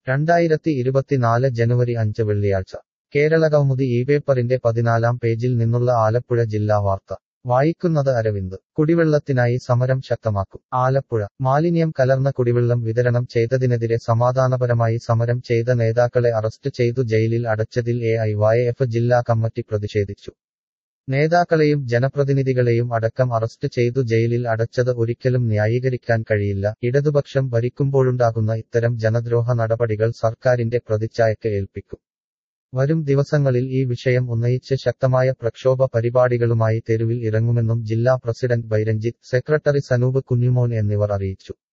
രണ്ടായിരത്തി ഇരുപത്തിനാല് ജനുവരി അഞ്ച് വെള്ളിയാഴ്ച കേരളകൗമുദി ഈ പേപ്പറിന്റെ പതിനാലാം പേജിൽ നിന്നുള്ള ആലപ്പുഴ ജില്ലാ വാർത്ത വായിക്കുന്നത് അരവിന്ദ് കുടിവെള്ളത്തിനായി സമരം ശക്തമാക്കും ആലപ്പുഴ മാലിന്യം കലർന്ന കുടിവെള്ളം വിതരണം ചെയ്തതിനെതിരെ സമാധാനപരമായി സമരം ചെയ്ത നേതാക്കളെ അറസ്റ്റ് ചെയ്തു ജയിലിൽ അടച്ചതിൽ എ ഐ വൈ എഫ് ജില്ലാ കമ്മിറ്റി പ്രതിഷേധിച്ചു നേതാക്കളെയും ജനപ്രതിനിധികളെയും അടക്കം അറസ്റ്റ് ചെയ്തു ജയിലിൽ അടച്ചത് ഒരിക്കലും ന്യായീകരിക്കാൻ കഴിയില്ല ഇടതുപക്ഷം ഭരിക്കുമ്പോഴുണ്ടാകുന്ന ഇത്തരം ജനദ്രോഹ നടപടികൾ സർക്കാരിന്റെ പ്രതിച്ഛായക്ക് ഏൽപ്പിക്കും വരും ദിവസങ്ങളിൽ ഈ വിഷയം ഉന്നയിച്ച് ശക്തമായ പ്രക്ഷോഭ പരിപാടികളുമായി തെരുവിൽ ഇറങ്ങുമെന്നും ജില്ലാ പ്രസിഡന്റ് ബൈരഞ്ജിത്ത് സെക്രട്ടറി സനൂപ് കുഞ്ഞുമോൻ എന്നിവർ അറിയിച്ചു